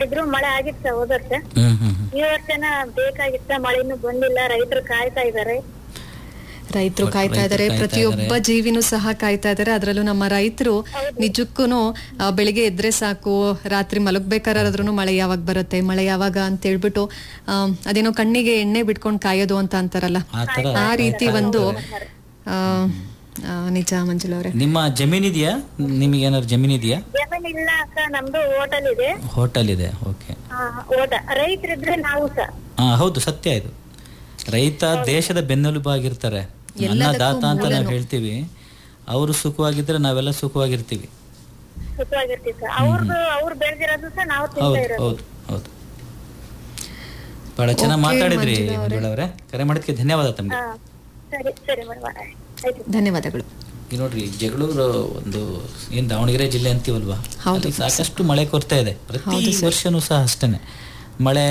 ಹಾಕ್ತಿದ್ರು ಮಳೆ ಆಗಿತ್ತು ಹೋದ ವರ್ಷ ಹ್ಮ್ ಹ್ಮ್ ಹ್ಮ್. ಈ ವರ್ಷನ ಬೇಕಾಗಿತ್ತ ಮಳೆ ಇನ್ನೂ ಬಂದಿಲ್ಲ ರೈತರು ಕಾಯ್ತಾ ಇದಾರೆ ರೈತರು ಕಾಯ್ತಾ ಇದ್ದಾರೆ ಕಾಯ್ತಾ ಪ್ರತಿಯೊಬ್ಬ ಜೀವಿನೂ ಸಹ ಕಾಯ್ತಾ ಇದ್ದಾರೆ ಅದರಲ್ಲೂ ನಮ್ಮ ರೈತರು ನಿಜಕ್ಕೂ ಬೆಳಿಗ್ಗೆ ಎದ್ರೆ ಸಾಕು ರಾತ್ರಿ ಮಲಗ್ಬೇಕಾದ್ರೂ ಮಳೆ ಯಾವಾಗ ಬರುತ್ತೆ ಮಳೆ ಯಾವಾಗ ಅಂತ ಹೇಳ್ಬಿಟ್ಟು ಆ, ಅದೇನೋ ಕಣ್ಣಿಗೆ ಎಣ್ಣೆ ಬಿಟ್ಕೊಂಡು ಕಾಯೋದು ಅಂತ ಅಂತಾರಲ್ಲ ಆ ತರ ಆ ರೀತಿ ಒಂದು ಆ, ಆ, ನಿಜ ಮಂಜುಳ ಅವರೇ ನಿಮ್ಮ ಜಮೀನ್ ಇದೆಯಾ ನಿಮಗೆ ಏನಾದ್ರು ಜಮೀನ್ ಇದೆಯಾ ಜಮೀನ್ ಇಲ್ಲ ಅಕ್ಕ ನಮ್ದು ಹೋಟೆಲ್ ಇದೆ ಹೋಟೆಲ್ ಇದೆ ಓಕೆ ಆ, ಹೋದ ರೈತರಿದ್ರೆ ನಾವು ಸಹ ಹಾ ಹೌದು ಸತ್ಯ ಇದು ರೈತ ದೇಶದ ಬೆನ್ನೆಲುಬಾಗಿರ್ತಾರೆ ಅನ್ನದಾತ ಅಂತ ನಾವು ಹೇಳ್ತೀವಿ ಅವರು ಸುಖವಾಗಿದ್ರೆ ನಾವೆಲ್ಲ ಸುಖವಾಗಿರ್ತೀವಿ ಸುಖವಾಗಿರ್ತೀವಿ ಸರ್ ಅವ್ರದ್ದು ಅವ್ರು ಬೆಳೆದಿರೋದು ಸಹ ನಾವು ತಿಂತಾ ಹೌದು ಇರೋದು ಹೌದು ಹೌದು ಬಹಳ ಚೆನ್ನಾಗಿ ಮಾತಾಡಿದ್ರಿ ಮಂಜುಳಾ ಅವರೇ ಕರೆ ಮಾಡೋದಕ್ಕೆ ಧನ್ಯವಾದ ತಮಗೆ ಹಾ ಸರಿ ಸರಿ ಮೇಡಮ್ ಆಯ್ತು ಧನ್ಯವಾದಗಳು ಈಗ ನೋಡ್ರಿ ಜಗಳೂರು ಒಂದು ಏನ್ ದಾವಣಗೆರೆ ಜಿಲ್ಲೆ ಅಂತೀವಲ್ವಾ ಅಲ್ಲಿ ಸಾಕಷ್ಟು ಮಳೆ ಕೊರತೆ ಇದೆ ಪ್ರತಿ ವರ್ಷನೂ ಸಹ ಅಷ್ಟೇನೆ ಮಳೆ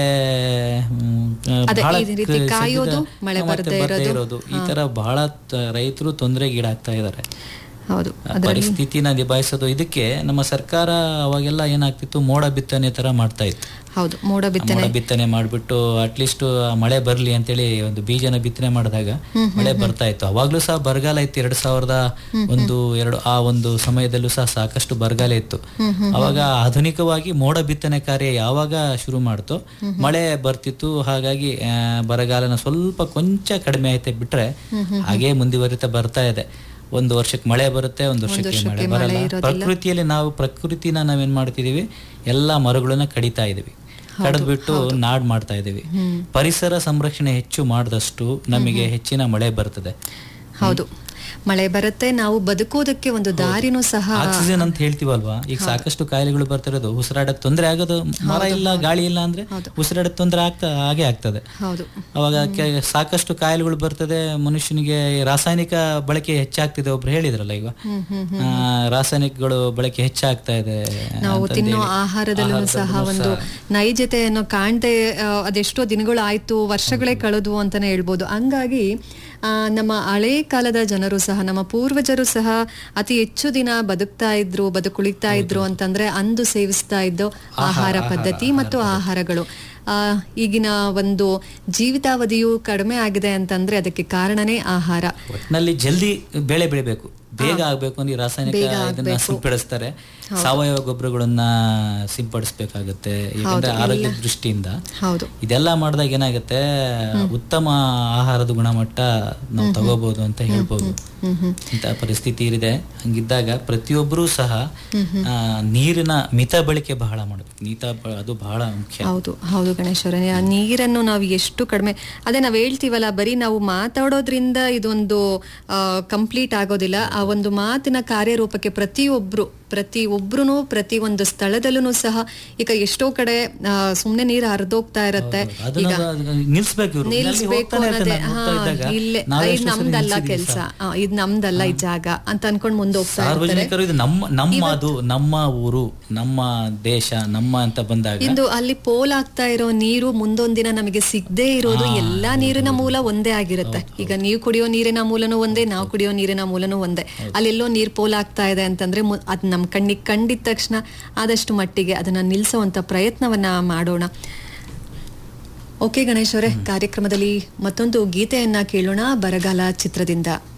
ಹ್ಮ್, ಅದೇ, ಬಹಳ ಈ ರೀತಿ ಕ- ಕಾಯೋದು, ಸದ್ಯದ- ಮಳೆ ಮತ್ತೆ ಬರ್ದೇ ಬರ್ದೇ ಇರೋದು. ಇರೋದು ಈ ತರ ಬಹಳ ತ- ರೈತರು ತೊಂದರೆಗೀಡಾಗ್ತಾ ಇದ್ದಾರೆ ಹೌದು ಆ ಪರಿಸ್ಥಿತಿನ ನಿಭಾಯಿಸೋದು ಇದಕ್ಕೆ ನಮ್ಮ ಸರ್ಕಾರ ಅವಾಗೆಲ್ಲ ಏನಾಗ್ತಿತ್ತು ಮೋಡ ಬಿತ್ತನೆ ತರ ಮಾಡ್ತಾ ಇತ್ತು ಹೌದು ಮೋಡ ಆ ಬಿತ್ತನೆ ಮೋಡ ಬಿತ್ತನೆ ಮಾಡ್ಬಿಟ್ಟು ಅಟ್ಲೀಸ್ಟ್ ಮಳೆ ಬರ್ಲಿ ಅಂತೇಳಿ ಒಂದು ಬೀಜನ ಬಿತ್ತನೆ ಮಾಡಿದಾಗ ಮಳೆ ಬರ್ತಾ ಇತ್ತು ಅವಾಗ್ಲೂ ಸಹ ಬರಗಾಲ ಇತ್ತು ಎರಡ್ ಸಾವಿರದ ಒಂದು ಎರಡು ಆ ಒಂದು ಸಮಯದಲ್ಲೂ ಸಹ ಸಾಕಷ್ಟು ಬರಗಾಲ ಇತ್ತು ಅವಾಗ ಆಧುನಿಕವಾಗಿ ಮೋಡ ಬಿತ್ತನೆ ಕಾರ್ಯ ಯಾವಾಗ ಶುರು ಮಾಡ್ತೋ ಮಳೆ ಬರ್ತಿತ್ತು ಹಾಗಾಗಿ ಆ, ಬರಗಾಲನ ಸ್ವಲ್ಪ ಕೊಂಚ ಕಡಿಮೆ ಆಯ್ತೆ ಬಿಟ್ರೆ ಹಾಗೆ ಮುಂದುವರಿತಾ ಬರ್ತಾ ಇದೆ ಒಂದು ವರ್ಷಕ್ಕೆ ಮಳೆ ಬರುತ್ತೆ ಒಂದು ವರ್ಷಕ್ಕೆ ಮಳೆ ಬರಲ್ಲ ಪ್ರಕೃತಿಯಲ್ಲಿ ನಾವು ಪ್ರಕೃತಿನ ನಾವೇನ್ ಮಾಡ್ತಿದೀವಿ ಎಲ್ಲಾ ಮರಗಳನ್ನ ಕಡಿತಾ ಇದೀವಿ ಕಡಿದ್ಬಿಟ್ಟು ನಾಡ್ ಮಾಡ್ತಾ ಇದೀವಿ ಪರಿಸರ ಸಂರಕ್ಷಣೆ ಹೆಚ್ಚು ಮಾಡಿದಷ್ಟು ನಮಗೆ ಹೆಚ್ಚಿನ ಮಳೆ ಬರ್ತದೆ ಹೌದು ಮಳೆ ಬರುತ್ತೆ ನಾವು ಬದುಕೋದಕ್ಕೆ ಒಂದು ದಾರಿನೂ ಸಹ ಆಕ್ಸಿಜನ್ ಅಂತ ಹೇಳ್ತೀವಲ್ವಾ ಈಗ ಸಾಕಷ್ಟು ಕಾಯಿಲೆಗಳು ಬರ್ತಿರೋದು ಉಸಿರಾಡಕ್ ತೊಂದರೆ ಆಗೋದು ಮರ ಇಲ್ಲ ಗಾಳಿ ಇಲ್ಲ ಅಂದ್ರೆ ಉಸಿರಾಡಕ್ ತೊಂದರೆ ಆಗ್ತಾ ಹಾಗೆ ಆಗ್ತದೆ ಹೌದು ಅವಾಗ ಕೆ- ಸಾಕಷ್ಟು ಕಾಯಿಲೆಗಳು ಬರ್ತದೆ ಮನುಷ್ಯನಿಗೆ ರಾಸಾಯನಿಕ ಬಳಕೆ ಹೆಚ್ಚಾಗ್ತಿದೆ ಒಬ್ರು ಹೇಳಿದ್ರಲ್ಲ ಈಗ ಆ, ರಾಸಾಯನಿಕಗಳು ಬಳಕೆ ಹೆಚ್ಚಾಗ್ತಾ ಇದೆ ನಾವು ಅಂತಂದು ತಿನ್ನೋ ಹೇಳಿ. ಆಹಾರದಲ್ಲೂ ಸಹ ಒಂದು ನೈಜತೆಯನ್ನು ಕಾಣದೆ ಆ, ಅದೆಷ್ಟೋ ದಿನಗಳು ಆಯ್ತು ವರ್ಷಗಳೇ ಕಳೆದು ಅಂತಾನೆ ಹೇಳ್ಬೋದು ಹಂಗಾಗಿ ಆ, ನಮ್ಮ ಹಳೆ ಕಾಲದ ಜನರು ಸಹ ನಮ್ಮ ಪೂರ್ವಜರು ಸಹ ಅತಿ ಹೆಚ್ಚು ದಿನ ಬದುಕ್ತಾ ಇದ್ರು ಬದುಕುಳಿತಾ ಇದ್ರು ಅಂತಂದ್ರೆ ಅಂದು ಸೇವಿಸ್ತಾ ಇದ್ದು ಆಹಾರ ಪದ್ಧತಿ ಮತ್ತು ಆಹಾರಗಳು ಆ, ಈಗಿನ ಒಂದು ಜೀವಿತಾವಧಿಯು ಕಡಿಮೆ ಆಗಿದೆ ಅಂತಂದ್ರೆ ಅದಕ್ಕೆ ಕಾರಣನೇ ಆಹಾರ ಒಟ್ನಲ್ಲಿ ಜಲ್ದಿ ಬೆಳೆ ಬೆಳಿಬೇಕು ಬೇಗ ಆಗ್ಬೇಕು ಅಂದ್ರೆ ಈ ರಾಸಾಯನಿಕ ಇದನ್ನ ಸಿಂಪಡಿಸ್ತಾರೆ ಸಾವಯವ ಗೊಬ್ಬರಗಳನ್ನ ಸಿಂಪಡಿಸ್ಬೇಕಾಗತ್ತೆ ಯಾಕಂದ್ರೆ ಆರೋಗ್ಯ ದೃಷ್ಟಿಯಿಂದ ಹೌದು ಇದೆಲ್ಲ ಮಾಡಿದಾಗ ಏನಾಗುತ್ತೆ ಉತ್ತಮ ಆಹಾರದ ಗುಣಮಟ್ಟ ನಾವು ತಗೋಬಹುದು ಅಂತ ಹೇಳ್ಬೋದು ಇಂಥ ಪರಿಸ್ಥಿತಿ ಇದೆ ಹಂಗಿದ್ದಾಗ ಪ್ರತಿಯೊಬ್ಬರೂ ಸಹ ಆ, ನೀರಿನ ಮಿತ ಬಳಕೆ ಬಹಳ ಮಾಡಬೇಕು ಮಿತ ಬ- ಅದು ಬಹಳ ಮುಖ್ಯ ಹೌದು ಹೌದು ಗಣೇಶ್ವರನೇ ಆ ನೀರನ್ನು ನಾವು ಎಷ್ಟು ಕಡಿಮೆ ಅದೇ ನಾವು ಹೇಳ್ತೀವಲ್ಲ ಬರೀ ನಾವು ಮಾತಾಡೋದ್ರಿಂದ ಇದೊಂದು ಕಂಪ್ಲೀಟ್ ಆಗೋದಿಲ್ಲ ಆ ಒಂದು ಮಾತಿನ ಕಾರ್ಯರೂಪಕ್ಕೆ ಪ್ರತಿಯೊಬ್ರು ಪ್ರತಿ ಒಬ್ರು ಪ್ರತಿ ಒಂದು ಸ್ಥಳದಲ್ಲೂ ಸಹ ಈಗ ಎಷ್ಟೋ ಕಡೆ ಆ, ಸುಮ್ನೆ ನೀರು ಹರಿದೋಗ್ತಾ ಇರತ್ತೆ ಅದನ್ನ ಅದನ್ನ ನಿಲ್ಸ್ಬೇಕು ಇವ್ರು. ಅಲ್ಲಿ ನಿಲ್ಸ್ಬೇಕು ಹೋಗ್ತಾನೆ ಇರ್ತಾರೆ, ಅನ್ನೋದೇ ನಾನು ಹಾ ಹೋಗ್ತಾ ಇದ್ದಾಗ ಇಲ್ಲೇ ನಾವೇ ಇದು ಎಷ್ಟೋ ಸರಿ ನಮ್ದಲ್ಲ ನಿಲ್ಸಿದೀವಿ ಕೆಲ್ಸ ಸಹ. ಇದು ನಮ್ದಲ್ಲ ಈ ಜಾಗ ಅಂತ ಅನ್ಕೊಂಡ್ ಮುಂದೆ ಹೋಗ್ತಾ ಇರ್ತಾರೆ ಸಾರ್ವಜನಿಕರು ಇದು ನಮ್ಮ ನಮ್ಮ ಅದು ನಮ್ಮ ಊರು ನಮ್ಮ ದೇಶ ನಮ್ಮ ಅಂತ ಬಂದಾಗ ಇಂದು ಅಲ್ಲಿ ಪೋಲ್ ಆಗ್ತಾ ಇರೋ ನೀರು ಮುಂದೊಂದಿನ ನಮಗೆ ಸಿಗದೆ ಇರೋದು ಎಲ್ಲಾ ನೀರಿನ ಮೂಲ ಒಂದೇ ಆಗಿರುತ್ತೆ ಈಗ ನೀವು ಕುಡಿಯೋ ನೀರಿನ ಮೂಲನೂ ಒಂದೇ ನಾವು ಕುಡಿಯೋ ನೀರಿನ ಮೂಲನೂ ಒಂದೇ ಅಲ್ಲೆಲ್ಲೋ ನೀರ್ ಪೋಲ್ ಆಗ್ತಾ ಇದೆ ಅಂತಂದ್ರೆ ಮು- ಅದ್ ನಮ್ ಕಣ್ಣಿಗೆ ಕಂಡಿದ ತಕ್ಷಣ ಆದಷ್ಟು ಮಟ್ಟಿಗೆ ಅದನ್ನ ನಿಲ್ಸೋವಂತ ಪ್ರಯತ್ನವನ್ನ ಮಾಡೋಣ ಓಕೆ ಗಣೇಶ್ ಅವರೇ ಕಾರ್ಯಕ್ರಮದಲ್ಲಿ ಮತ್ತೊಂದು ಗೀತೆಯನ್ನ ಕೇಳೋಣ ಬರಗಾಲ ಚಿತ್ರದಿಂದ